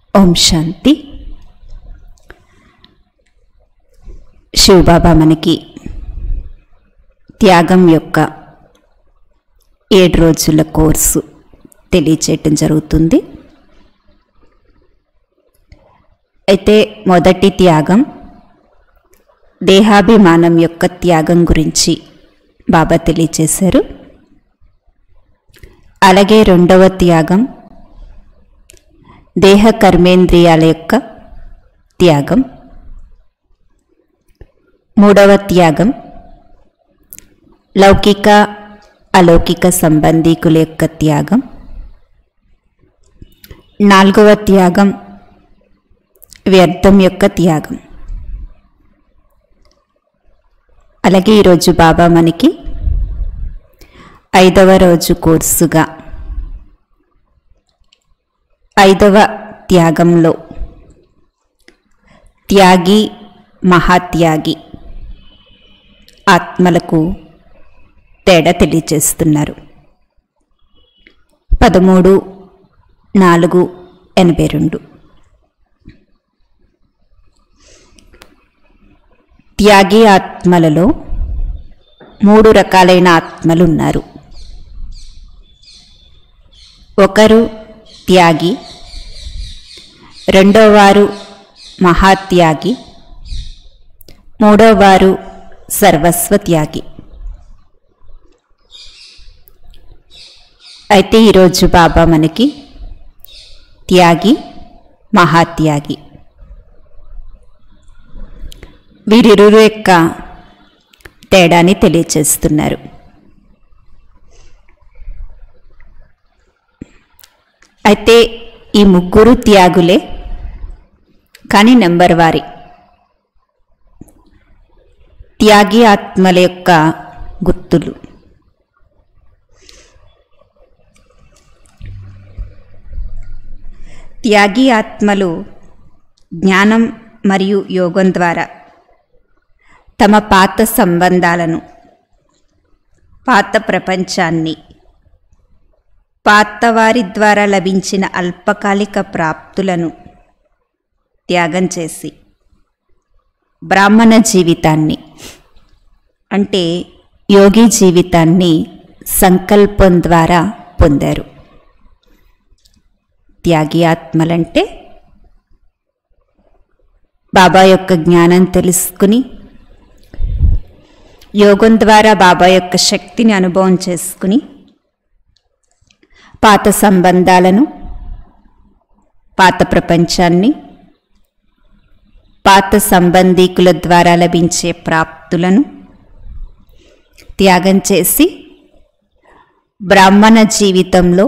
ఓం శాంతి శివబాబా మనకి త్యాగం యొక్క ఏడు రోజుల కోర్సు తెలియచేయటం జరుగుతుంది అయితే మొదటి త్యాగం దేహాభిమానం యొక్క త్యాగం గురించి బాబా తెలియచేశారు అలాగే రెండవ త్యాగం దేహ కర్మేంద్రియాల యొక్క త్యాగం మూడవ త్యాగం లౌకిక అలౌకిక సంబంధీకుల యొక్క త్యాగం నాలుగవ త్యాగం వ్యర్థం యొక్క త్యాగం అలాగే ఈరోజు బాబా మనకి ఐదవ రోజు కోర్సుగా ఐదవ త్యాగంలో త్యాగి మహాత్యాగి ఆత్మలకు తేడా తెలియచేస్తున్నారు పదమూడు నాలుగు ఎనభై రెండు త్యాగి ఆత్మలలో మూడు రకాలైన ఆత్మలు ఉన్నారు ఒకరు త్యాగి రెండోవారు మహాత్యాగి మూడోవారు సర్వస్వ త్యాగి అయితే ఈరోజు బాబా మనకి త్యాగి మహాత్యాగి వీరిరువురు యొక్క తేడాని తెలియచేస్తున్నారు అయితే ఈ ముగ్గురు త్యాగులే కానీ నెంబర్ వారి త్యాగి ఆత్మల యొక్క గుర్తులు త్యాగి ఆత్మలు జ్ఞానం మరియు యోగం ద్వారా తమ పాత సంబంధాలను పాత ప్రపంచాన్ని పాతవారి ద్వారా లభించిన అల్పకాలిక ప్రాప్తులను త్యాగం చేసి బ్రాహ్మణ జీవితాన్ని అంటే యోగి జీవితాన్ని సంకల్పం ద్వారా పొందారు త్యాగి ఆత్మలంటే బాబా యొక్క జ్ఞానం తెలుసుకుని యోగం ద్వారా బాబా యొక్క శక్తిని అనుభవం చేసుకుని పాత సంబంధాలను పాత ప్రపంచాన్ని పాత సంబంధీకుల ద్వారా లభించే ప్రాప్తులను త్యాగం చేసి బ్రాహ్మణ జీవితంలో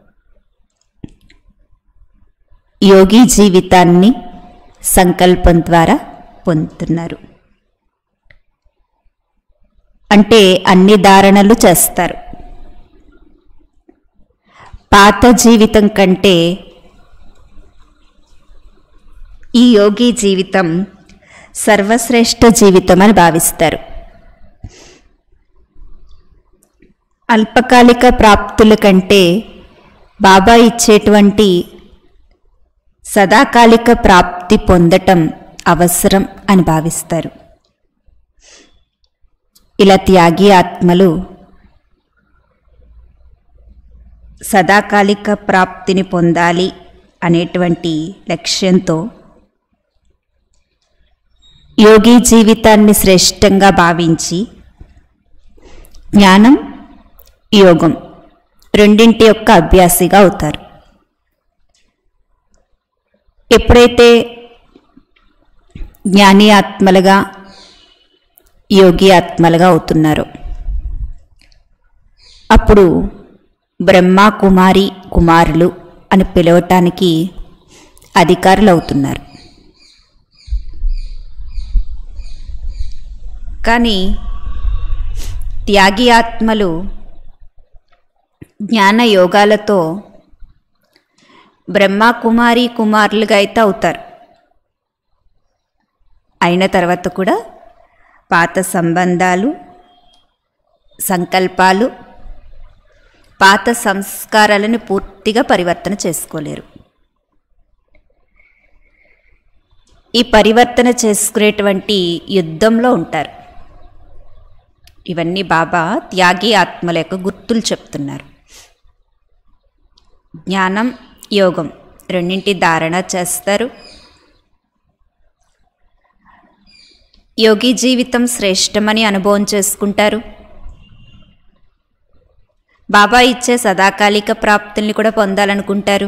యోగి జీవితాన్ని సంకల్పం ద్వారా పొందుతున్నారు అంటే అన్ని ధారణలు చేస్తారు పాత జీవితం కంటే ఈ యోగి జీవితం సర్వశ్రేష్ఠ జీవితం అని భావిస్తారు అల్పకాలిక ప్రాప్తుల కంటే బాబా ఇచ్చేటువంటి సదాకాలిక ప్రాప్తి పొందటం అవసరం అని భావిస్తారు ఇలా త్యాగి ఆత్మలు సదాకాలిక ప్రాప్తిని పొందాలి అనేటువంటి లక్ష్యంతో యోగి జీవితాన్ని శ్రేష్టంగా భావించి జ్ఞానం యోగం రెండింటి యొక్క అభ్యాసిగా అవుతారు ఎప్పుడైతే జ్ఞాని ఆత్మలుగా యోగి ఆత్మలుగా అవుతున్నారో అప్పుడు బ్రహ్మ కుమారి కుమారులు అని పిలవటానికి అధికారులు అవుతున్నారు కానీ త్యాగి ఆత్మలు జ్ఞాన యోగాలతో బ్రహ్మ కుమారి కుమారులుగా అయితే అవుతారు అయిన తర్వాత కూడా పాత సంబంధాలు సంకల్పాలు పాత సంస్కారాలను పూర్తిగా పరివర్తన చేసుకోలేరు ఈ పరివర్తన చేసుకునేటువంటి యుద్ధంలో ఉంటారు ఇవన్నీ బాబా త్యాగి ఆత్మల యొక్క గుర్తులు చెప్తున్నారు జ్ఞానం యోగం రెండింటి ధారణ చేస్తారు యోగి జీవితం శ్రేష్టమని అనుభవం చేసుకుంటారు బాబా ఇచ్చే సదాకాలిక ప్రాప్తుల్ని కూడా పొందాలనుకుంటారు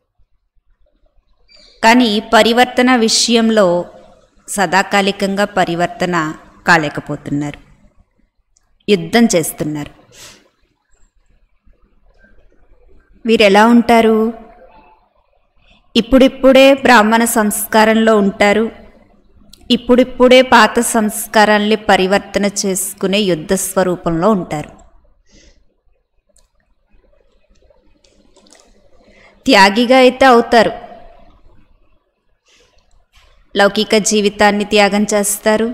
కానీ పరివర్తన విషయంలో సదాకాలికంగా పరివర్తన కాలేకపోతున్నారు యుద్ధం చేస్తున్నారు వీరు ఎలా ఉంటారు ఇప్పుడిప్పుడే బ్రాహ్మణ సంస్కారంలో ఉంటారు ఇప్పుడిప్పుడే పాత సంస్కారాల్ని పరివర్తన చేసుకునే యుద్ధ స్వరూపంలో ఉంటారు త్యాగిగా అయితే అవుతారు లౌకిక జీవితాన్ని త్యాగం చేస్తారు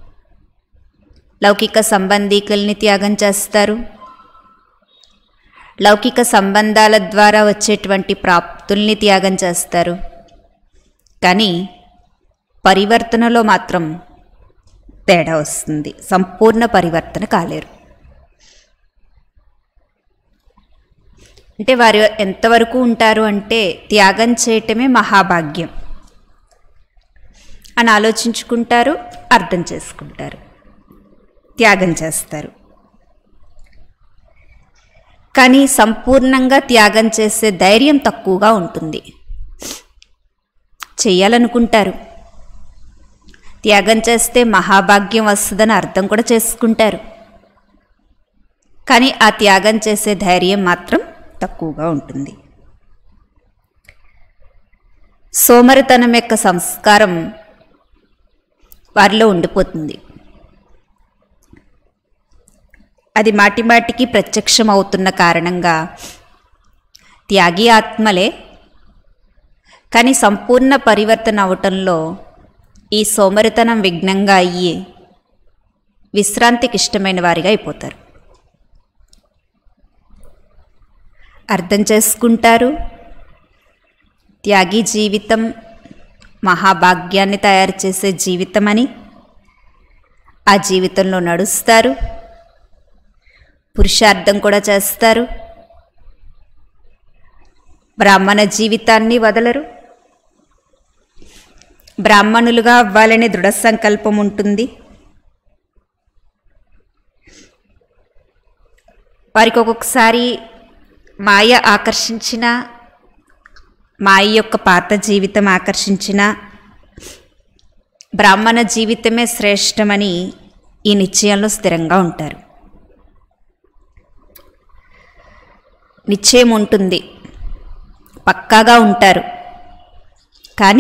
లౌకిక సంబంధీకుల్ని త్యాగం చేస్తారు లౌకిక సంబంధాల ద్వారా వచ్చేటువంటి ప్రాప్తుల్ని త్యాగం చేస్తారు కానీ పరివర్తనలో మాత్రం తేడా వస్తుంది సంపూర్ణ పరివర్తన కాలేరు అంటే వారు ఎంతవరకు ఉంటారు అంటే త్యాగం చేయటమే మహాభాగ్యం అని ఆలోచించుకుంటారు అర్థం చేసుకుంటారు త్యాగం చేస్తారు కానీ సంపూర్ణంగా త్యాగం చేసే ధైర్యం తక్కువగా ఉంటుంది చెయ్యాలనుకుంటారు త్యాగం చేస్తే మహాభాగ్యం వస్తుందని అర్థం కూడా చేసుకుంటారు కానీ ఆ త్యాగం చేసే ధైర్యం మాత్రం తక్కువగా ఉంటుంది సోమరితనం యొక్క సంస్కారం వారిలో ఉండిపోతుంది అది మాటిమాటికి ప్రత్యక్షం అవుతున్న కారణంగా త్యాగి ఆత్మలే కానీ సంపూర్ణ పరివర్తన అవటంలో ఈ సోమరితనం విఘ్నంగా అయ్యి విశ్రాంతికి ఇష్టమైన వారిగా అయిపోతారు అర్థం చేసుకుంటారు త్యాగి జీవితం మహాభాగ్యాన్ని తయారు చేసే జీవితమని ఆ జీవితంలో నడుస్తారు పురుషార్థం కూడా చేస్తారు బ్రాహ్మణ జీవితాన్ని వదలరు బ్రాహ్మణులుగా అవ్వాలనే దృఢ సంకల్పం ఉంటుంది వారికి ఒక్కొక్కసారి మాయ ఆకర్షించిన మాయ యొక్క పాత జీవితం ఆకర్షించిన బ్రాహ్మణ జీవితమే శ్రేష్టమని ఈ నిశ్చయంలో స్థిరంగా ఉంటారు నిశ్చయం ఉంటుంది పక్కాగా ఉంటారు కానీ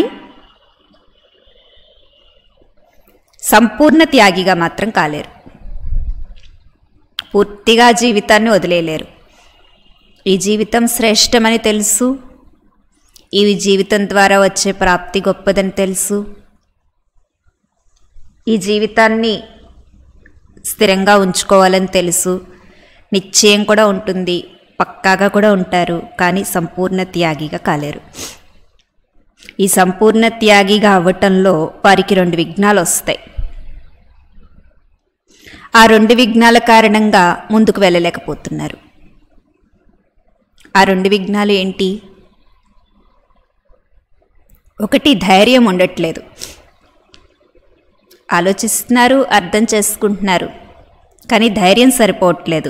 సంపూర్ణ త్యాగిగా మాత్రం కాలేరు పూర్తిగా జీవితాన్ని వదిలేయలేరు ఈ జీవితం శ్రేష్టమని తెలుసు ఈ జీవితం ద్వారా వచ్చే ప్రాప్తి గొప్పదని తెలుసు ఈ జీవితాన్ని స్థిరంగా ఉంచుకోవాలని తెలుసు నిశ్చయం కూడా ఉంటుంది పక్కాగా కూడా ఉంటారు కానీ సంపూర్ణ త్యాగిగా కాలేరు ఈ సంపూర్ణ త్యాగిగా అవ్వటంలో వారికి రెండు విఘ్నాలు వస్తాయి ఆ రెండు విఘ్నాల కారణంగా ముందుకు వెళ్ళలేకపోతున్నారు ఆ రెండు విఘ్నాలు ఏంటి ఒకటి ధైర్యం ఉండట్లేదు ఆలోచిస్తున్నారు అర్థం చేసుకుంటున్నారు కానీ ధైర్యం సరిపోవట్లేదు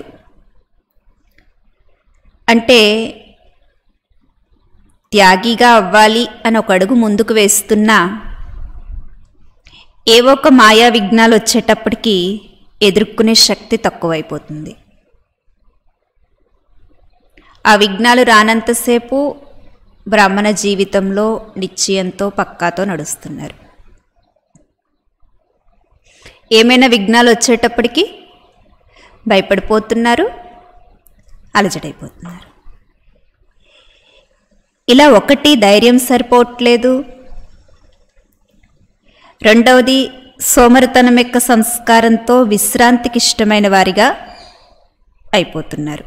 అంటే త్యాగిగా అవ్వాలి అని ఒక అడుగు ముందుకు వేస్తున్నా ఏవో ఒక మాయా విఘ్నాలు వచ్చేటప్పటికి ఎదుర్కొనే శక్తి తక్కువైపోతుంది ఆ విఘ్నాలు రానంతసేపు బ్రాహ్మణ జీవితంలో నిశ్చయంతో పక్కాతో నడుస్తున్నారు ఏమైనా విఘ్నాలు వచ్చేటప్పటికి భయపడిపోతున్నారు అలజడైపోతున్నారు ఇలా ఒకటి ధైర్యం సరిపోవట్లేదు రెండవది సోమరితనం యొక్క సంస్కారంతో విశ్రాంతికి ఇష్టమైన వారిగా అయిపోతున్నారు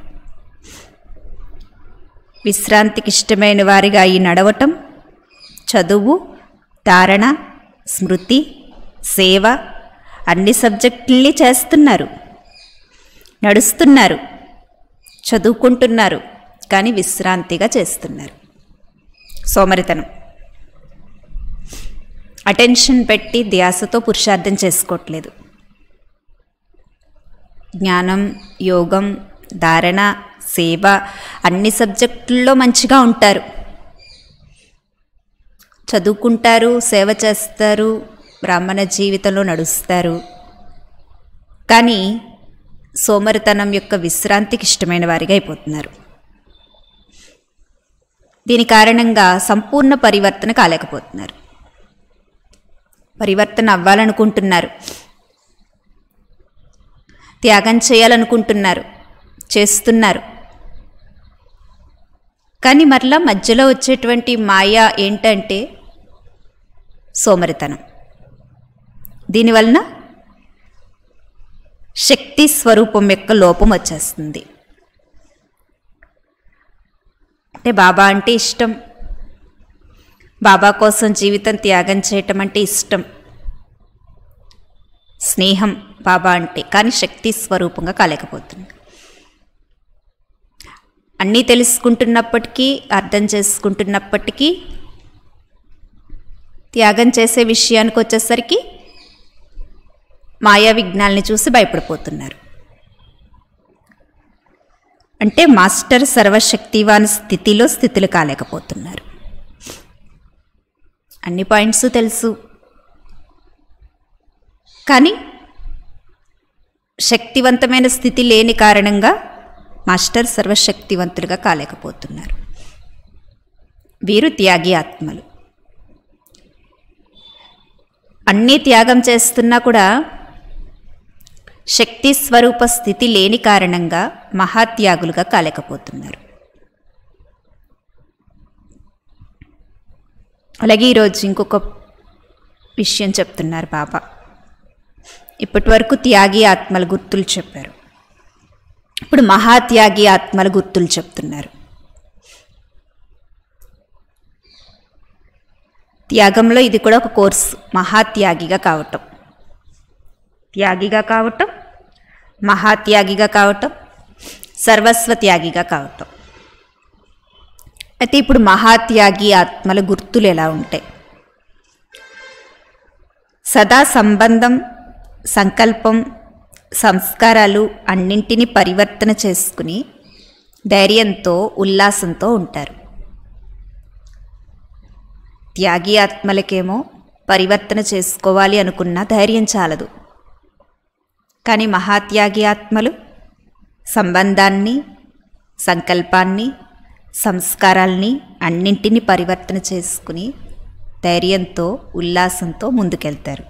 విశ్రాంతికి ఇష్టమైన వారిగా ఈ నడవటం చదువు ధారణ స్మృతి సేవ అన్ని సబ్జెక్టుల్ని చేస్తున్నారు నడుస్తున్నారు చదువుకుంటున్నారు కానీ విశ్రాంతిగా చేస్తున్నారు సోమరితనం అటెన్షన్ పెట్టి ధ్యాసతో పురుషార్థం చేసుకోవట్లేదు జ్ఞానం యోగం ధారణ సేవ అన్ని సబ్జెక్టుల్లో మంచిగా ఉంటారు చదువుకుంటారు సేవ చేస్తారు బ్రాహ్మణ జీవితంలో నడుస్తారు కానీ సోమరితనం యొక్క విశ్రాంతికి ఇష్టమైన వారిగా అయిపోతున్నారు దీని కారణంగా సంపూర్ణ పరివర్తన కాలేకపోతున్నారు పరివర్తన అవ్వాలనుకుంటున్నారు త్యాగం చేయాలనుకుంటున్నారు చేస్తున్నారు కానీ మరలా మధ్యలో వచ్చేటువంటి మాయ ఏంటంటే సోమరితనం దీనివలన శక్తి స్వరూపం యొక్క లోపం వచ్చేస్తుంది అంటే బాబా అంటే ఇష్టం బాబా కోసం జీవితం త్యాగం చేయటం అంటే ఇష్టం స్నేహం బాబా అంటే కానీ శక్తి స్వరూపంగా కాలేకపోతుంది అన్నీ తెలుసుకుంటున్నప్పటికీ అర్థం చేసుకుంటున్నప్పటికీ త్యాగం చేసే విషయానికి వచ్చేసరికి మాయా విఘ్నాల్ని చూసి భయపడిపోతున్నారు అంటే మాస్టర్ సర్వశక్తివాన్ స్థితిలో స్థితులు కాలేకపోతున్నారు అన్ని పాయింట్స్ తెలుసు కానీ శక్తివంతమైన స్థితి లేని కారణంగా మాస్టర్ సర్వశక్తివంతులుగా కాలేకపోతున్నారు వీరు త్యాగి ఆత్మలు అన్నీ త్యాగం చేస్తున్నా కూడా శక్తి స్వరూప స్థితి లేని కారణంగా మహాత్యాగులుగా కాలేకపోతున్నారు అలాగే ఈరోజు ఇంకొక విషయం చెప్తున్నారు బాబా ఇప్పటి వరకు త్యాగి ఆత్మల గుర్తులు చెప్పారు ఇప్పుడు మహాత్యాగి ఆత్మల గుర్తులు చెప్తున్నారు త్యాగంలో ఇది కూడా ఒక కోర్సు మహాత్యాగిగా కావటం త్యాగిగా కావటం మహాత్యాగిగా కావటం సర్వస్వ త్యాగిగా కావటం అయితే ఇప్పుడు మహాత్యాగి ఆత్మల గుర్తులు ఎలా ఉంటాయి సదా సంబంధం సంకల్పం సంస్కారాలు అన్నింటినీ పరివర్తన చేసుకుని ధైర్యంతో ఉల్లాసంతో ఉంటారు త్యాగి ఆత్మలకేమో పరివర్తన చేసుకోవాలి అనుకున్న ధైర్యం చాలదు కానీ మహాత్యాగి ఆత్మలు సంబంధాన్ని సంకల్పాన్ని సంస్కారాల్ని అన్నింటినీ పరివర్తన చేసుకుని ధైర్యంతో ఉల్లాసంతో ముందుకెళ్తారు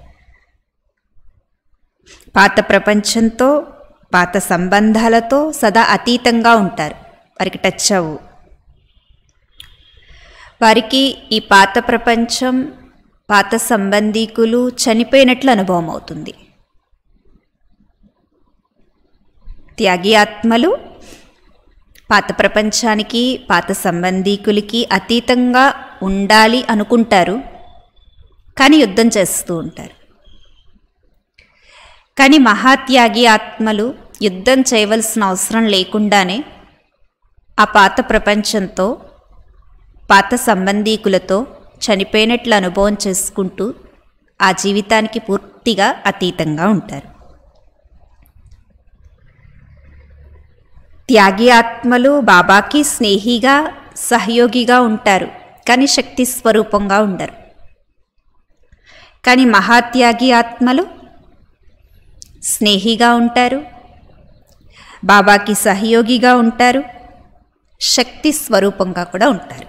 పాత ప్రపంచంతో పాత సంబంధాలతో సదా అతీతంగా ఉంటారు వారికి టచ్ అవ్వు వారికి ఈ పాత ప్రపంచం పాత సంబంధీకులు చనిపోయినట్లు అనుభవం అవుతుంది త్యాగి ఆత్మలు పాత ప్రపంచానికి పాత సంబంధీకులకి అతీతంగా ఉండాలి అనుకుంటారు కానీ యుద్ధం చేస్తూ ఉంటారు కానీ మహాత్యాగి ఆత్మలు యుద్ధం చేయవలసిన అవసరం లేకుండానే ఆ పాత ప్రపంచంతో పాత సంబంధీకులతో చనిపోయినట్లు అనుభవం చేసుకుంటూ ఆ జీవితానికి పూర్తిగా అతీతంగా ఉంటారు త్యాగి ఆత్మలు బాబాకి స్నేహిగా సహయోగిగా ఉంటారు కానీ శక్తి స్వరూపంగా ఉండరు కానీ మహాత్యాగి ఆత్మలు స్నేహిగా ఉంటారు బాబాకి సహయోగిగా ఉంటారు శక్తి స్వరూపంగా కూడా ఉంటారు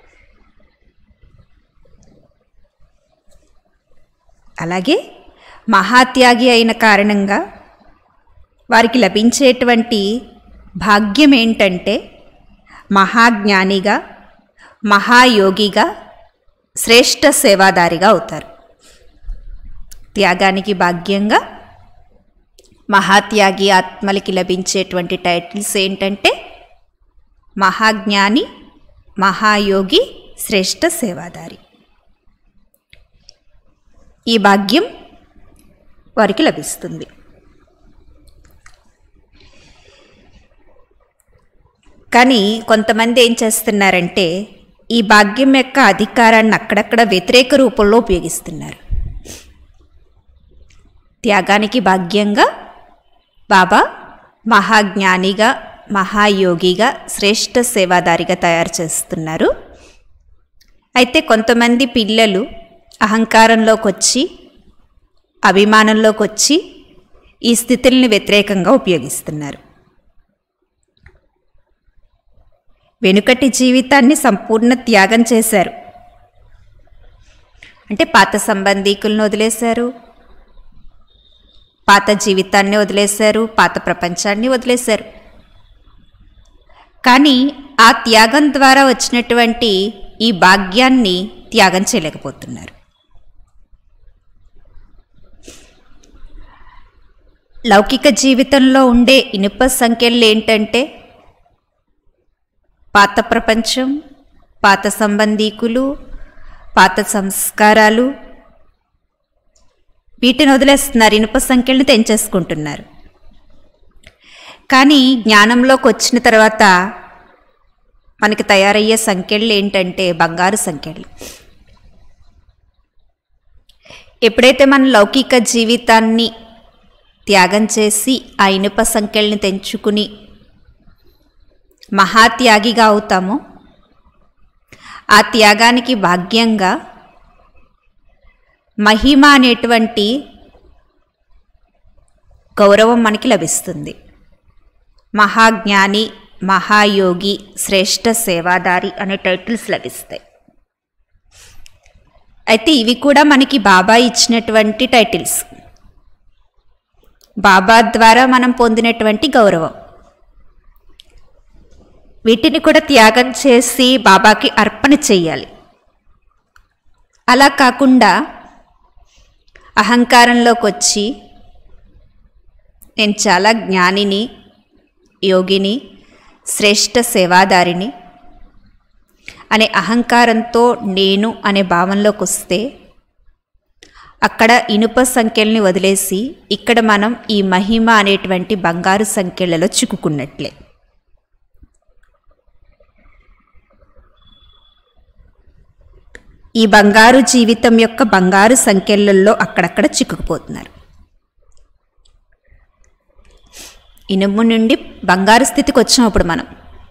అలాగే మహాత్యాగి అయిన కారణంగా వారికి లభించేటువంటి భాగ్యం ఏంటంటే మహాజ్ఞానిగా మహాయోగిగా శ్రేష్ఠ సేవాదారిగా అవుతారు త్యాగానికి భాగ్యంగా మహాత్యాగి ఆత్మలకి లభించేటువంటి టైటిల్స్ ఏంటంటే మహాజ్ఞాని మహాయోగి శ్రేష్ఠ సేవాదారి ఈ భాగ్యం వారికి లభిస్తుంది కానీ కొంతమంది ఏం చేస్తున్నారంటే ఈ భాగ్యం యొక్క అధికారాన్ని అక్కడక్కడ వ్యతిరేక రూపంలో ఉపయోగిస్తున్నారు త్యాగానికి భాగ్యంగా బాబా మహాజ్ఞానిగా మహాయోగిగా శ్రేష్ఠ సేవాదారిగా తయారు చేస్తున్నారు అయితే కొంతమంది పిల్లలు అహంకారంలోకి వచ్చి అభిమానంలోకి వచ్చి ఈ స్థితుల్ని వ్యతిరేకంగా ఉపయోగిస్తున్నారు వెనుకటి జీవితాన్ని సంపూర్ణ త్యాగం చేశారు అంటే పాత సంబంధీకులను వదిలేశారు పాత జీవితాన్ని వదిలేశారు పాత ప్రపంచాన్ని వదిలేశారు కానీ ఆ త్యాగం ద్వారా వచ్చినటువంటి ఈ భాగ్యాన్ని త్యాగం చేయలేకపోతున్నారు లౌకిక జీవితంలో ఉండే ఇనుప సంఖ్యలు ఏంటంటే పాత ప్రపంచం పాత సంబంధీకులు పాత సంస్కారాలు వీటిని వదిలేస్తున్నారు ఇనుప సంఖ్యలను తెంచేసుకుంటున్నారు కానీ జ్ఞానంలోకి వచ్చిన తర్వాత మనకి తయారయ్యే సంఖ్యలు ఏంటంటే బంగారు సంఖ్యలు ఎప్పుడైతే మన లౌకిక జీవితాన్ని త్యాగం చేసి ఆ ఇనుప సంఖ్యల్ని తెంచుకుని మహాత్యాగిగా అవుతామో ఆ త్యాగానికి భాగ్యంగా మహిమ అనేటువంటి గౌరవం మనకి లభిస్తుంది మహాజ్ఞాని మహాయోగి శ్రేష్ఠ సేవాదారి అనే టైటిల్స్ లభిస్తాయి అయితే ఇవి కూడా మనకి బాబా ఇచ్చినటువంటి టైటిల్స్ బాబా ద్వారా మనం పొందినటువంటి గౌరవం వీటిని కూడా త్యాగం చేసి బాబాకి అర్పణ చెయ్యాలి అలా కాకుండా అహంకారంలోకి వచ్చి నేను చాలా జ్ఞానిని యోగిని శ్రేష్ఠ సేవాదారిని అనే అహంకారంతో నేను అనే భావంలోకి వస్తే అక్కడ ఇనుప సంఖ్యల్ని వదిలేసి ఇక్కడ మనం ఈ మహిమ అనేటువంటి బంగారు సంఖ్యలలో చిక్కుకున్నట్లే ఈ బంగారు జీవితం యొక్క బంగారు సంఖ్యలలో అక్కడక్కడ చిక్కుకుపోతున్నారు ఇనుము నుండి బంగారు స్థితికి వచ్చాం అప్పుడు మనం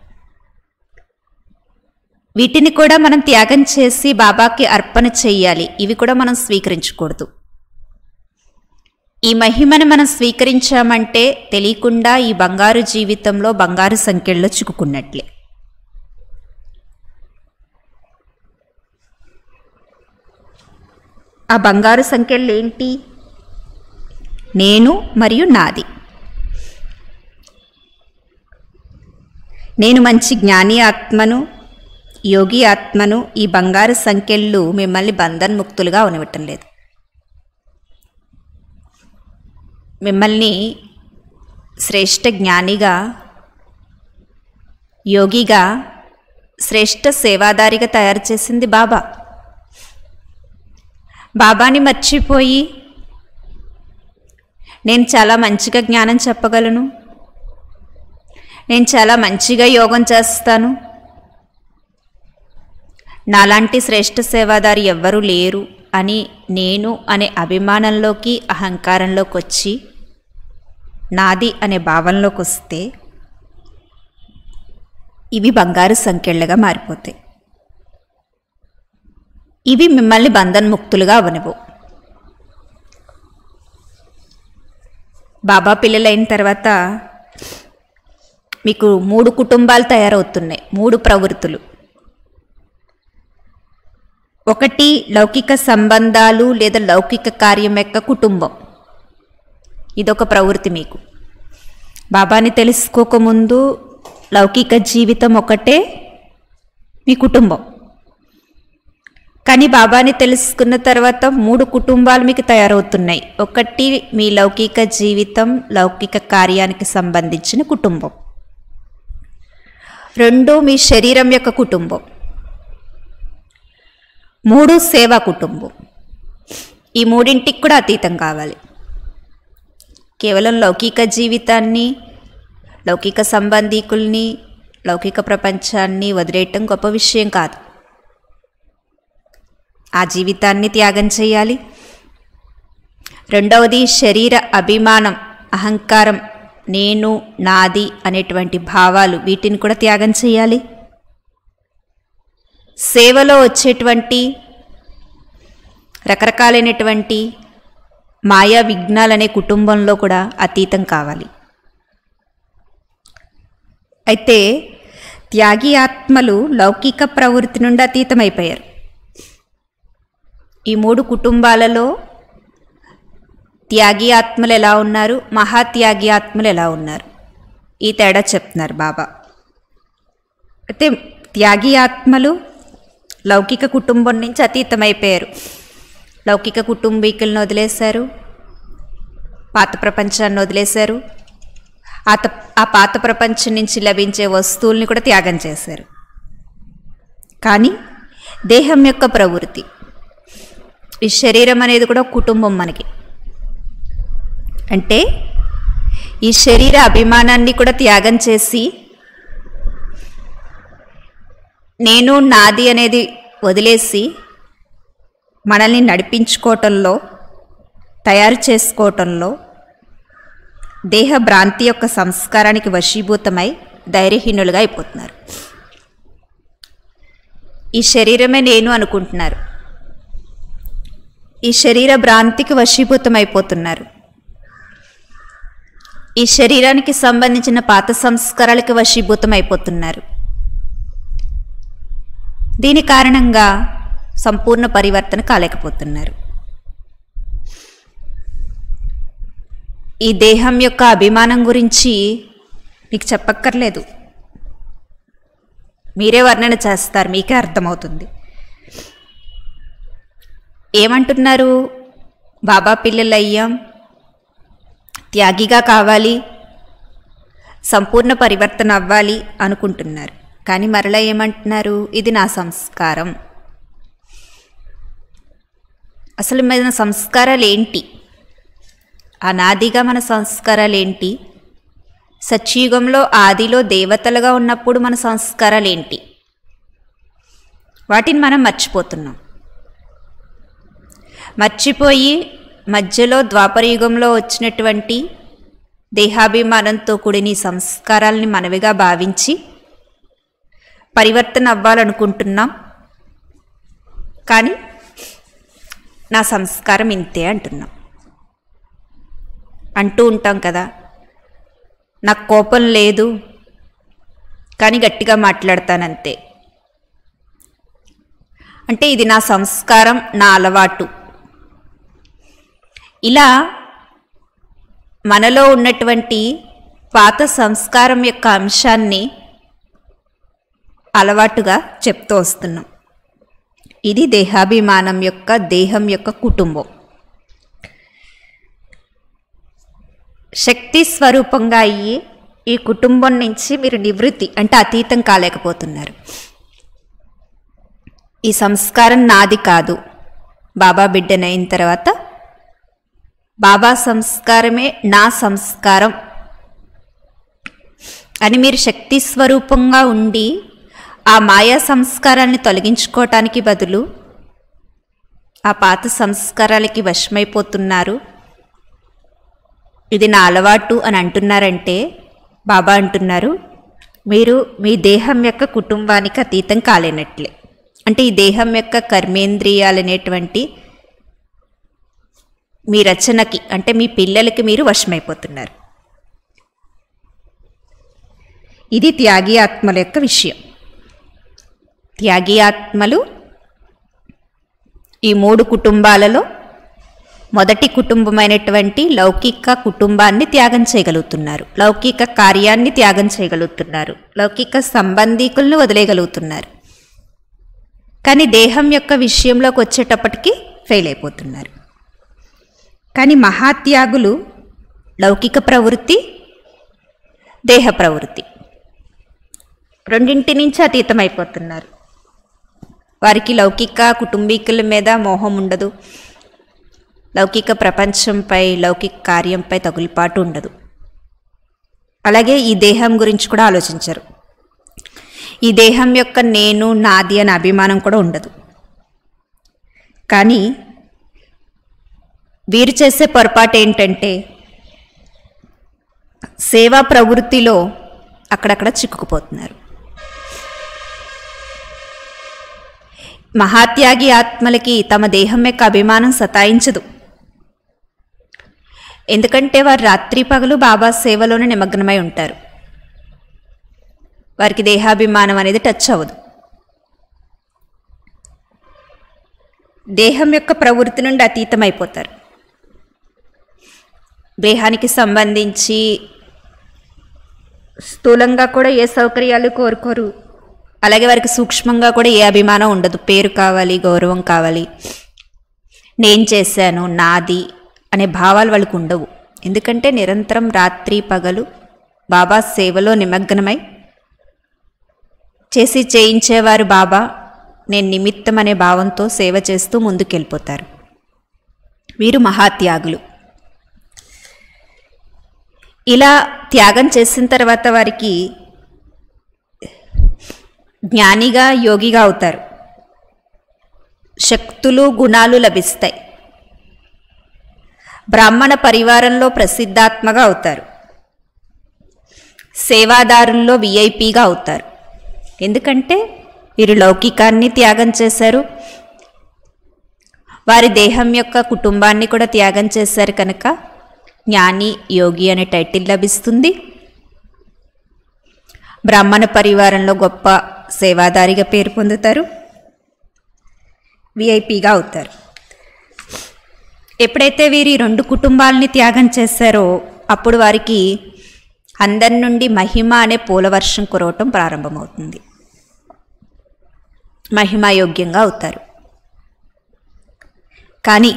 వీటిని కూడా మనం త్యాగం చేసి బాబాకి అర్పణ చెయ్యాలి ఇవి కూడా మనం స్వీకరించకూడదు ఈ మహిమను మనం స్వీకరించామంటే తెలియకుండా ఈ బంగారు జీవితంలో బంగారు సంఖ్యల్లో చిక్కుకున్నట్లే ఆ బంగారు సంఖ్యలు ఏంటి నేను మరియు నాది నేను మంచి జ్ఞాని ఆత్మను యోగి ఆత్మను ఈ బంగారు సంఖ్యలు మిమ్మల్ని బంధన్ముక్తులుగా అవనివ్వటం లేదు మిమ్మల్ని శ్రేష్ఠ జ్ఞానిగా యోగిగా శ్రేష్ఠ సేవాదారిగా తయారు చేసింది బాబా బాబాని మర్చిపోయి నేను చాలా మంచిగా జ్ఞానం చెప్పగలను నేను చాలా మంచిగా యోగం చేస్తాను నాలాంటి శ్రేష్ఠ సేవాదారి ఎవ్వరూ లేరు అని నేను అనే అభిమానంలోకి అహంకారంలోకి వచ్చి నాది అనే భావంలోకి వస్తే ఇవి బంగారు సంఖ్యలుగా మారిపోతాయి ఇవి మిమ్మల్ని బంధన్ముక్తులుగా అవనివ్వు బాబా పిల్లలైన తర్వాత మీకు మూడు కుటుంబాలు తయారవుతున్నాయి మూడు ప్రవృత్తులు ఒకటి లౌకిక సంబంధాలు లేదా లౌకిక కార్యం యొక్క కుటుంబం ఇదొక ప్రవృత్తి మీకు బాబాని తెలుసుకోకముందు లౌకిక జీవితం ఒకటే మీ కుటుంబం కానీ బాబాని తెలుసుకున్న తర్వాత మూడు కుటుంబాలు మీకు తయారవుతున్నాయి ఒకటి మీ లౌకిక జీవితం లౌకిక కార్యానికి సంబంధించిన కుటుంబం రెండు మీ శరీరం యొక్క కుటుంబం మూడు సేవా కుటుంబం ఈ మూడింటికి కూడా అతీతం కావాలి కేవలం లౌకిక జీవితాన్ని లౌకిక సంబంధీకుల్ని లౌకిక ప్రపంచాన్ని వదిలేయటం గొప్ప విషయం కాదు ఆ జీవితాన్ని త్యాగం చేయాలి రెండవది శరీర అభిమానం అహంకారం నేను నాది అనేటువంటి భావాలు వీటిని కూడా త్యాగం చేయాలి సేవలో వచ్చేటువంటి రకరకాలైనటువంటి మాయా విఘ్నాలనే కుటుంబంలో కూడా అతీతం కావాలి అయితే త్యాగి ఆత్మలు లౌకిక ప్రవృత్తి నుండి అతీతమైపోయారు ఈ మూడు కుటుంబాలలో త్యాగి ఆత్మలు ఎలా ఉన్నారు మహాత్యాగి ఆత్మలు ఎలా ఉన్నారు ఈ తేడా చెప్తున్నారు బాబా అయితే త్యాగి ఆత్మలు లౌకిక కుటుంబం నుంచి అతీతమైపోయారు లౌకిక కుటుంబీకులను వదిలేశారు పాత ప్రపంచాన్ని వదిలేశారు ఆ త- ఆ పాత ప్రపంచం నుంచి లభించే వస్తువుల్ని కూడా త్యాగం చేశారు కానీ దేహం యొక్క ప్రవృత్తి ఈ శరీరం అనేది కూడా ఒక కుటుంబం మనకి అంటే ఈ శరీర అభిమానాన్ని కూడా త్యాగం చేసి నేను నాది అనేది వదిలేసి మనల్ని నడిపించుకోవటంలో తయారు చేసుకోవటంలో దేహ భ్రాంతి యొక్క సంస్కారానికి వశీభూతమై ధైర్యహీనులుగా అయిపోతున్నారు ఈ శరీరమే నేను అనుకుంటున్నారు ఈ శరీర భ్రాంతికి వశీభూతం అయిపోతున్నారు ఈ శరీరానికి సంబంధించిన పాత సంస్కారాలకి వశీభూతం అయిపోతున్నారు దీని కారణంగా సంపూర్ణ పరివర్తన కాలేకపోతున్నారు ఈ దేహం యొక్క అభిమానం గురించి మీకు చెప్పక్కర్లేదు మీరే వర్ణన చేస్తారు మీకే అర్థమవుతుంది ఏమంటున్నారు బాబా పిల్లలయ్యాం త్యాగిగా కావాలి సంపూర్ణ పరివర్తన అవ్వాలి అనుకుంటున్నారు కానీ మరలా ఏమంటున్నారు ఇది నా సంస్కారం అసలు మన సంస్కారాలు ఏంటి అనాదిగా మన సంస్కారాలు ఏంటి సత్యయుగంలో ఆదిలో దేవతలుగా ఉన్నప్పుడు మన సంస్కారాలు ఏంటి వాటిని మనం మర్చిపోతున్నాం మర్చిపోయి మధ్యలో ద్వాపర యుగంలో వచ్చినటువంటి దేహాభిమానంతో కూడిన ఈ సంస్కారాలని మనవిగా భావించి పరివర్తన అవ్వాలనుకుంటున్నాం కానీ నా సంస్కారం ఇంతే అంటున్నాం అంటూ ఉంటాం కదా నాకు కోపం లేదు కానీ గట్టిగా మాట్లాడతానంతే అంటే ఇది నా సంస్కారం నా అలవాటు ఇలా మనలో ఉన్నటువంటి పాత సంస్కారం యొక్క అంశాన్ని అలవాటుగా చెప్తూ వస్తున్నాం ఇది దేహాభిమానం యొక్క దేహం యొక్క కుటుంబం శక్తి స్వరూపంగా అయ్యి ఈ కుటుంబం నుంచి మీరు నివృత్తి అంటే అతీతం కాలేకపోతున్నారు ఈ సంస్కారం నాది కాదు బాబా బిడ్డనైన తర్వాత బాబా సంస్కారమే నా సంస్కారం అని మీరు శక్తి స్వరూపంగా ఉండి ఆ మాయా సంస్కారాన్ని తొలగించుకోవటానికి బదులు ఆ పాత సంస్కారాలకి వశమైపోతున్నారు ఇది నా అలవాటు అని అంటున్నారంటే బాబా అంటున్నారు మీరు మీ దేహం యొక్క కుటుంబానికి అతీతం కాలేనట్లే అంటే ఈ దేహం యొక్క కర్మేంద్రియాలు అనేటువంటి మీ రచనకి అంటే మీ పిల్లలకి మీరు వశమైపోతున్నారు ఇది త్యాగి ఆత్మల యొక్క విషయం త్యాగి ఆత్మలు ఈ మూడు కుటుంబాలలో మొదటి కుటుంబమైనటువంటి లౌకిక కుటుంబాన్ని త్యాగం చేయగలుగుతున్నారు లౌకిక కార్యాన్ని త్యాగం చేయగలుగుతున్నారు లౌకిక సంబంధీకులను వదిలేయగలుగుతున్నారు కానీ దేహం యొక్క విషయంలోకి వచ్చేటప్పటికి ఫెయిల్ అయిపోతున్నారు కానీ మహాత్యాగులు లౌకిక ప్రవృత్తి దేహ ప్రవృత్తి రెండింటి నుంచి అతీతమైపోతున్నారు వారికి లౌకిక కుటుంబీకుల మీద మోహం ఉండదు లౌకిక ప్రపంచంపై లౌకిక కార్యంపై తగులుపాటు ఉండదు అలాగే ఈ దేహం గురించి కూడా ఆలోచించరు ఈ దేహం యొక్క నేను నాది అనే అభిమానం కూడా ఉండదు కానీ వీరు చేసే పొరపాటు ఏంటంటే సేవా ప్రవృత్తిలో అక్కడక్కడ చిక్కుకుపోతున్నారు మహాత్యాగి ఆత్మలకి తమ దేహం యొక్క అభిమానం సతాయించదు ఎందుకంటే వారు రాత్రి పగలు బాబా సేవలోనే నిమగ్నమై ఉంటారు వారికి దేహాభిమానం అనేది టచ్ అవ్వదు దేహం యొక్క ప్రవృత్తి నుండి అతీతమైపోతారు దేహానికి సంబంధించి స్థూలంగా కూడా ఏ సౌకర్యాలు కోరుకోరు అలాగే వారికి సూక్ష్మంగా కూడా ఏ అభిమానం ఉండదు పేరు కావాలి గౌరవం కావాలి నేను చేశాను నాది అనే భావాలు వాళ్ళకు ఉండవు ఎందుకంటే నిరంతరం రాత్రి పగలు బాబా సేవలో నిమగ్నమై చేసి చేయించేవారు బాబా నేను నిమిత్తం అనే భావంతో సేవ చేస్తూ ముందుకెళ్ళిపోతారు వీరు మహాత్యాగులు ఇలా త్యాగం చేసిన తర్వాత వారికి జ్ఞానిగా యోగిగా అవుతారు శక్తులు గుణాలు లభిస్తాయి బ్రాహ్మణ పరివారంలో ప్రసిద్ధాత్మగా అవుతారు సేవాదారుల్లో విఐపిగా అవుతారు ఎందుకంటే వీరు లౌకికాన్ని త్యాగం చేశారు వారి దేహం యొక్క కుటుంబాన్ని కూడా త్యాగం చేశారు కనుక జ్ఞాని యోగి అనే టైటిల్ లభిస్తుంది బ్రాహ్మణ పరివారంలో గొప్ప సేవాదారిగా పేరు పొందుతారు విఐపిగా అవుతారు ఎప్పుడైతే వీరి రెండు కుటుంబాలని త్యాగం చేశారో అప్పుడు వారికి అందరి నుండి మహిమ అనే పూలవర్షం కురవటం ప్రారంభమవుతుంది మహిమాయోగ్యంగా అవుతారు కానీ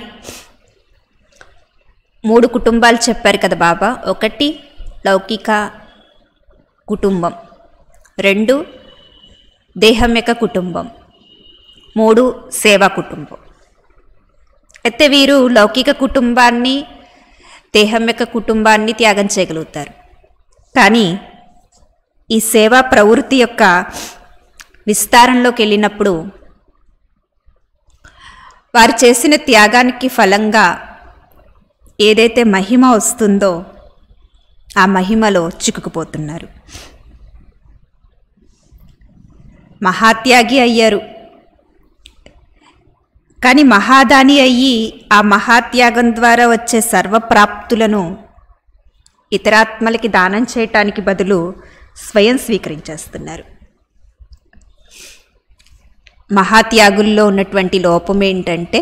మూడు కుటుంబాలు చెప్పారు కదా బాబా ఒకటి లౌకిక కుటుంబం రెండు దేహం యొక్క కుటుంబం మూడు సేవా కుటుంబం అయితే వీరు లౌకిక కుటుంబాన్ని దేహం యొక్క కుటుంబాన్ని త్యాగం చేయగలుగుతారు కానీ ఈ సేవా ప్రవృత్తి యొక్క విస్తారంలోకి వెళ్ళినప్పుడు వారు చేసిన త్యాగానికి ఫలంగా ఏదైతే మహిమ వస్తుందో ఆ మహిమలో చిక్కుకుపోతున్నారు మహాత్యాగి అయ్యారు కానీ మహాదాని అయ్యి ఆ మహాత్యాగం ద్వారా వచ్చే సర్వప్రాప్తులను ఇతరాత్మలకి దానం చేయటానికి బదులు స్వయం స్వీకరించేస్తున్నారు మహాత్యాగుల్లో ఉన్నటువంటి లోపం ఏంటంటే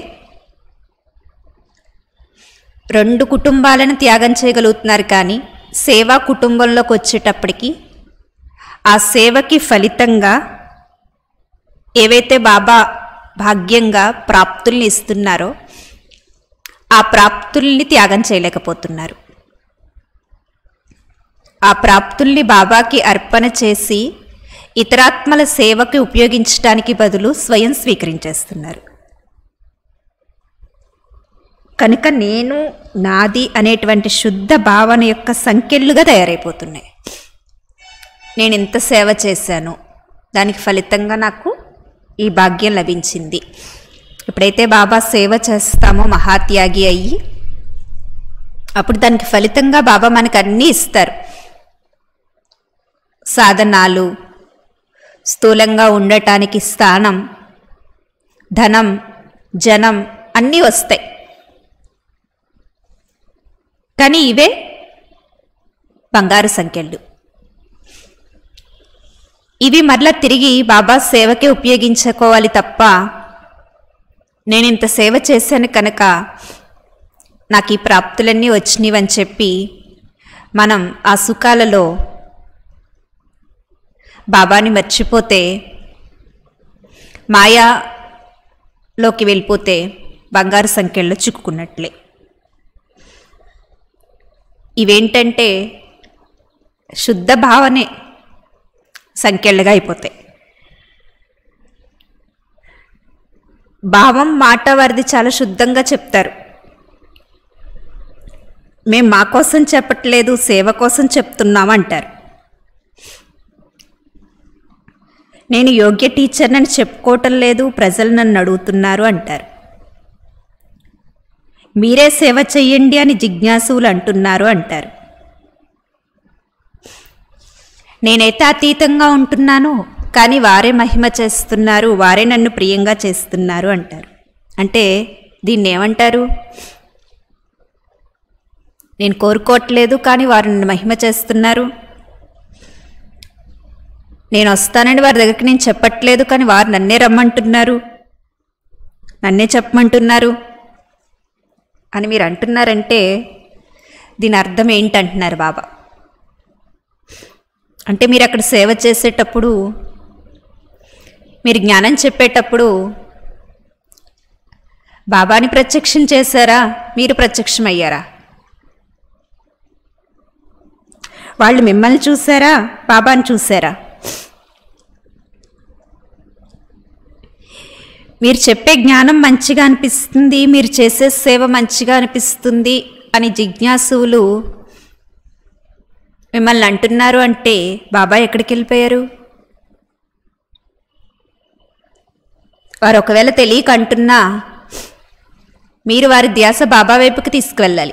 రెండు కుటుంబాలను త్యాగం చేయగలుగుతున్నారు కానీ సేవా కుటుంబంలోకి వచ్చేటప్పటికి ఆ సేవకి ఫలితంగా ఏవైతే బాబా భాగ్యంగా ప్రాప్తుల్ని ఇస్తున్నారో ఆ ప్రాప్తుల్ని త్యాగం చేయలేకపోతున్నారు ఆ ప్రాప్తుల్ని బాబాకి అర్పణ చేసి ఇతరాత్మల సేవకి ఉపయోగించడానికి బదులు స్వయం స్వీకరించేస్తున్నారు కనుక నేను నాది అనేటువంటి శుద్ధ భావన యొక్క సంఖ్యలుగా తయారైపోతున్నాయి నేను ఇంత సేవ చేశాను దానికి ఫలితంగా నాకు ఈ భాగ్యం లభించింది ఎప్పుడైతే బాబా సేవ చేస్తామో మహాత్యాగి అయ్యి అప్పుడు దానికి ఫలితంగా బాబా మనకు అన్నీ ఇస్తారు సాధనాలు స్థూలంగా ఉండటానికి స్థానం ధనం జనం అన్నీ వస్తాయి కానీ ఇవే బంగారు సంఖ్యలు ఇవి మరలా తిరిగి బాబా సేవకే ఉపయోగించుకోవాలి తప్ప నేను ఇంత సేవ చేశాను కనుక నాకు ఈ ప్రాప్తులన్నీ వచ్చినవని చెప్పి మనం ఆ సుఖాలలో బాబాని మర్చిపోతే మాయాలోకి వెళ్ళిపోతే బంగారు సంఖ్యల్లో చిక్కుకున్నట్లే ఇవేంటంటే శుద్ధ భావనే సంఖ్యలుగా అయిపోతాయి భావం మాట వారిది చాలా శుద్ధంగా చెప్తారు మేం మా కోసం చెప్పట్లేదు సేవ కోసం చెప్తున్నాం అంటారు నేను యోగ్య టీచర్నని చెప్పుకోవటం లేదు ప్రజలు నన్ను అడుగుతున్నారు అంటారు మీరే సేవ చెయ్యండి అని జిజ్ఞాసువులు అంటున్నారు అంటారు నేనైతే అతీతంగా ఉంటున్నాను కానీ వారే మహిమ చేస్తున్నారు వారే నన్ను ప్రియంగా చేస్తున్నారు అంటారు అంటే దీన్ని ఏమంటారు నేను కోరుకోవట్లేదు కానీ వారు నన్ను మహిమ చేస్తున్నారు నేను వస్తానని వారి దగ్గరికి నేను చెప్పట్లేదు కానీ వారు నన్నే రమ్మంటున్నారు నన్నే చెప్పమంటున్నారు అని మీరు అంటున్నారంటే దీని అర్థం ఏంటంటున్నారు బాబా అంటే మీరు అక్కడ సేవ చేసేటప్పుడు మీరు జ్ఞానం చెప్పేటప్పుడు బాబాని ప్రత్యక్షం చేశారా మీరు ప్రత్యక్షమయ్యారా వాళ్ళు మిమ్మల్ని చూసారా బాబాని చూసారా మీరు చెప్పే జ్ఞానం మంచిగా అనిపిస్తుంది మీరు చేసే సేవ మంచిగా అనిపిస్తుంది అని జిజ్ఞాసువులు మిమ్మల్ని అంటున్నారు అంటే బాబా ఎక్కడికి వెళ్ళిపోయారు వారు ఒకవేళ తెలియక అంటున్నా మీరు వారి ధ్యాస బాబా వైపుకి తీసుకువెళ్ళాలి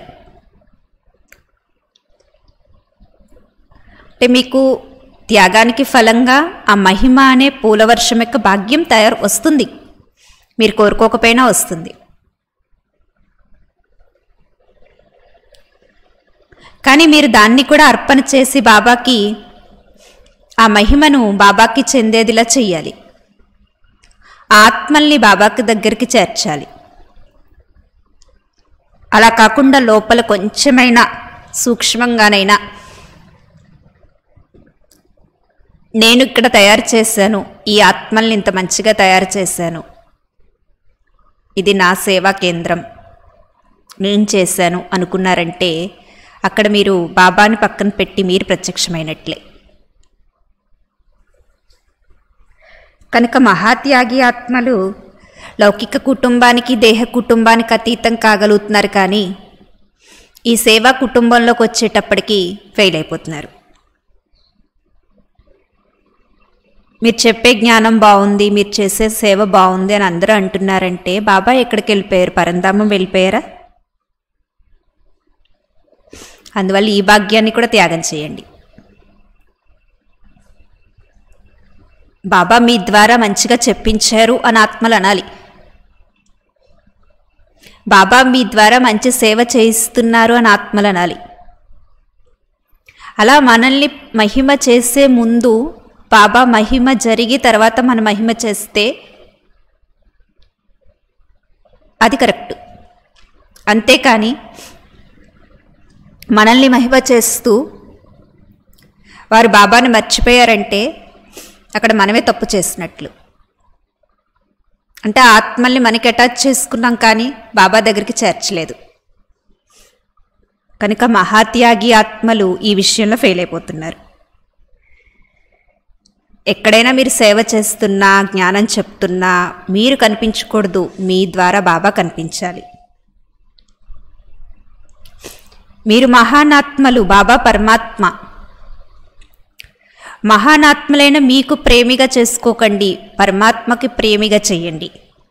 అంటే మీకు త్యాగానికి ఫలంగా ఆ మహిమ అనే పూలవర్షం యొక్క భాగ్యం తయారు వస్తుంది మీరు కోరుకోకపోయినా వస్తుంది కానీ మీరు దాన్ని కూడా అర్పణ చేసి బాబాకి ఆ మహిమను బాబాకి చెందేదిలా చెయ్యాలి ఆత్మల్ని బాబాకి దగ్గరికి చేర్చాలి అలా కాకుండా లోపల కొంచెమైనా సూక్ష్మంగానైనా నేను ఇక్కడ తయారు చేశాను ఈ ఆత్మల్ని ఇంత మంచిగా తయారు చేశాను ఇది నా సేవా కేంద్రం నేను చేశాను అనుకున్నారంటే అక్కడ మీరు బాబాని పక్కన పెట్టి మీరు ప్రత్యక్షమైనట్లే కనుక మహాత్యాగి ఆత్మలు లౌకిక కుటుంబానికి దేహ కుటుంబానికి అతీతం కాగలుగుతున్నారు కానీ ఈ సేవా కుటుంబంలోకి వచ్చేటప్పటికి ఫెయిల్ అయిపోతున్నారు మీరు చెప్పే జ్ఞానం బాగుంది మీరు చేసే సేవ బాగుంది అని అందరూ అంటున్నారంటే బాబా ఎక్కడికి వెళ్ళిపోయారు పరంధామం వెళ్ళిపోయారా అందువల్ల ఈ భాగ్యాన్ని కూడా త్యాగం చేయండి బాబా మీ ద్వారా మంచిగా చెప్పించారు అని ఆత్మలు అనాలి బాబా మీ ద్వారా మంచి సేవ చేయిస్తున్నారు అని ఆత్మలు అనాలి అలా మనల్ని మహిమ చేసే ముందు బాబా మహిమ జరిగి తర్వాత మన మహిమ చేస్తే అది కరెక్ట్ అంతేకాని మనల్ని మహిమ చేస్తూ వారు బాబాని మర్చిపోయారంటే అక్కడ మనమే తప్పు చేసినట్లు అంటే ఆత్మల్ని మనకి అటాచ్ చేసుకున్నాం కానీ బాబా దగ్గరికి చేర్చలేదు కనుక మహాత్యాగి ఆత్మలు ఈ విషయంలో ఫెయిల్ అయిపోతున్నారు ఎక్కడైనా మీరు సేవ చేస్తున్నా జ్ఞానం చెప్తున్నా మీరు కనిపించకూడదు మీ ద్వారా బాబా కనిపించాలి మీరు మహానాత్మలు బాబా పరమాత్మ మహానాత్మలైన మీకు ప్రేమిగా చేసుకోకండి పరమాత్మకి ప్రేమిగా చెయ్యండి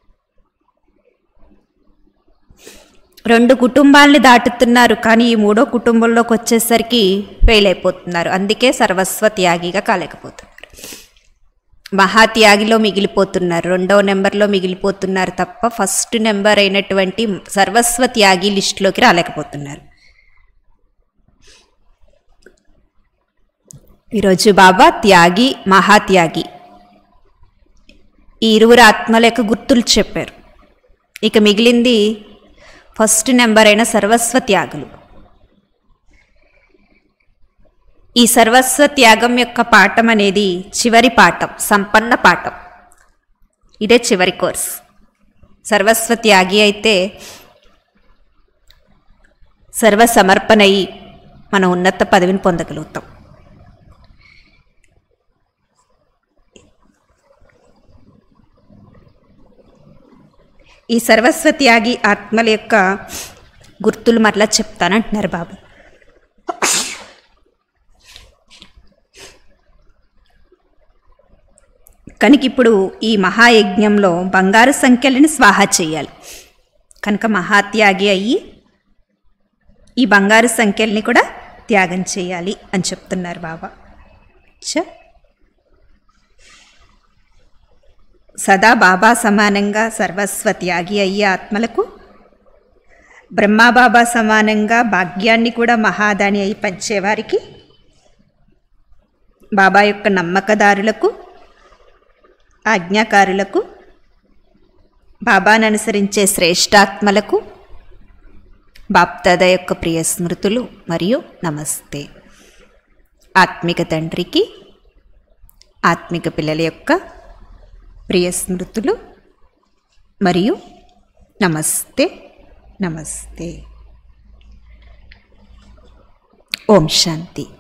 రెండు కుటుంబాల్ని దాటుతున్నారు కానీ ఈ మూడో కుటుంబంలోకి వచ్చేసరికి ఫెయిల్ అయిపోతున్నారు అందుకే సర్వస్వ త్యాగిగా కాలేకపోతున్నారు మహాత్యాగిలో మిగిలిపోతున్నారు రెండవ నెంబర్లో మిగిలిపోతున్నారు తప్ప ఫస్ట్ నెంబర్ అయినటువంటి సర్వస్వ త్యాగి లిస్టులోకి రాలేకపోతున్నారు ఈరోజు బాబా త్యాగి మహాత్యాగి ఈ ఇరువురు ఆత్మల యొక్క గుర్తులు చెప్పారు ఇక మిగిలింది ఫస్ట్ నెంబర్ అయిన సర్వస్వ త్యాగులు ఈ సర్వస్వ త్యాగం యొక్క పాఠం అనేది చివరి పాఠం సంపన్న పాఠం ఇదే చివరి కోర్స్ సర్వస్వ త్యాగి అయితే సర్వ సమర్పణయి మన ఉన్నత పదవిని పొందగలుగుతాం ఈ సర్వస్వ త్యాగి ఆత్మల యొక్క గుర్తులు మరలా చెప్తానంటున్నారు బాబు కనుక ఇప్పుడు ఈ మహాయజ్ఞంలో బంగారు సంఖ్యలను స్వాహా చేయాలి కనుక మహాత్యాగి అయ్యి ఈ బంగారు సంఖ్యల్ని కూడా త్యాగం చేయాలి అని చెప్తున్నారు బాబా చ సదా బాబా సమానంగా సర్వస్వ త్యాగి అయ్యే ఆత్మలకు బ్రహ్మాబాబా సమానంగా భాగ్యాన్ని కూడా మహాదాని అయి పంచేవారికి బాబా యొక్క నమ్మకదారులకు ఆజ్ఞాకారులకు బాబాను అనుసరించే శ్రేష్టాత్మలకు బాప్దాద యొక్క ప్రియ స్మృతులు మరియు నమస్తే ఆత్మిక తండ్రికి ఆత్మిక పిల్లల యొక్క ప్రియ స్మృతులు మరియు నమస్తే నమస్తే ఓం శాంతి